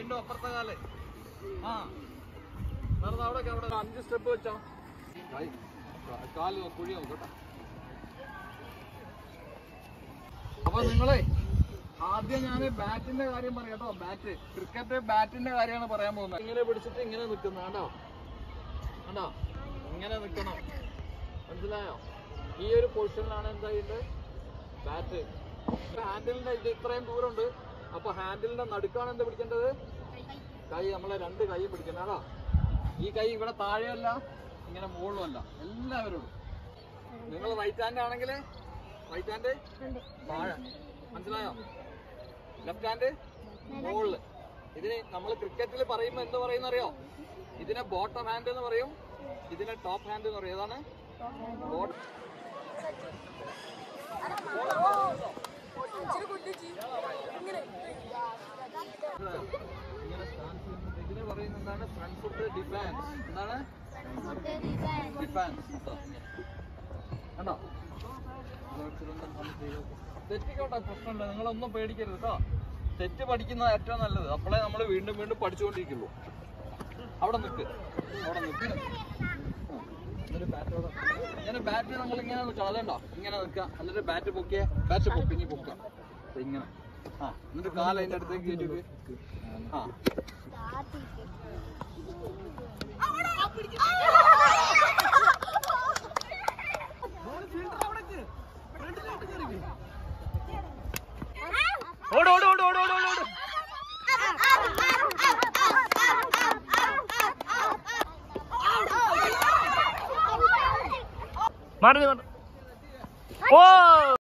വീണ്ടും അപ്പുറത്തെ കാല് ആ നടന്ന് അവിടെ അവിടെ അഞ്ച് സ്റ്റെപ്പ് വെച്ചോ കൈ കാ- കാല് നോ- കുഴി നോക്കട്ടെ അപ്പൊ നിങ്ങളെ ആദ്യം ഞാൻ ബാറ്റിന്റെ കാര്യം പറയാം കേട്ടോ ബാറ്റ് ക്രിക്കറ്റ് ബാറ്റിന്റെ കാര്യമാണ് പറയാൻ പോകുന്നത് ഇങ്ങനെ പിടിച്ചിട്ട് ഇങ്ങനെ നിൽക്കുന്ന കണ്ടോ കണ്ടോ ഇങ്ങനെ നിൽക്കണം മനസ്സിലായോ ഈ ഒരു പൊസിഷനിലാണ് എന്താ ചെയ്യേണ്ടത് ബാറ്റ് ഹാൻഡിലിന്റെ ഇത് ഇത്രയും ദൂരമുണ്ട് അപ്പൊ ഹാൻഡിലിന്റെ നടുക്കാണ് എന്ത് പിടിക്കേണ്ടത് കൈ നമ്മളെ രണ്ട് കൈ പിടിക്കണം കേട്ടോ ഈ കൈ ഇവിടെ താഴെയല്ല ഇങ്ങനെ മുകളിലുമല്ല എല്ലാവരോടും നിങ്ങൾ റൈറ്റ് ഹാൻഡ് ആണെങ്കിൽ റൈറ്റ് ഹാൻഡ് താഴെ മനസ്സിലായോ ലെഫ്റ്റ് ഹാൻഡ് മുകളില് ഇതിന് നമ്മൾ ക്രിക്കറ്റിൽ പറയുമ്പോൾ എന്ത് പറയുന്ന അറിയോ ഇതിനെ ബോട്ടം ഹാൻഡ് എന്ന് പറയും ഇതിനെ ടോപ്പ് ഹാൻഡ് എന്ന് പറയും ഏതാണ് ബോട്ടം ഇങ്ങനെ stance ചെയ്യുന്നത് ഇതിനെ പറയുന്നത് എന്താണ് ഫ്രണ്ട് ഫുട്ട് ഡിഫാൻസ് എന്താണ് ഡിഫാൻസ് കണ്ടോ തെറ്റിക്കോട്ടെ പ്രശ്നമില്ല നിങ്ങളൊന്നും പേടിക്കരുത് കേട്ടോ തെറ്റ് പഠിക്കുന്നത് ഏറ്റവും നല്ലത് അപ്പോഴേ നമ്മൾ വീണ്ടും വീണ്ടും പഠിച്ചുകൊണ്ടിരിക്കുള്ളൂ അവിടെ നിൽക്ക് അവിടെ നിൽക്ക് ഇങ്ങനെ ബാറ്റ് നമ്മൾ ഇങ്ങനെ നിൽക്കാം അതുണ്ടോ ഇങ്ങനെ നിൽക്കുക എന്നിട്ട് ബാറ്റ് പൊക്കിയ ബാറ്റ് പൊക്കി ഇനി പൊക്കുക ദേ ഇങ്ങനെ ആ എന്നിട്ട് കാല് അതിന്റെ അടുത്തേക്ക് കയറ്റി ആ ഓട് ഓട് ഓട് ഓട് ഓട് ഓട് മാറി മാറി ഓ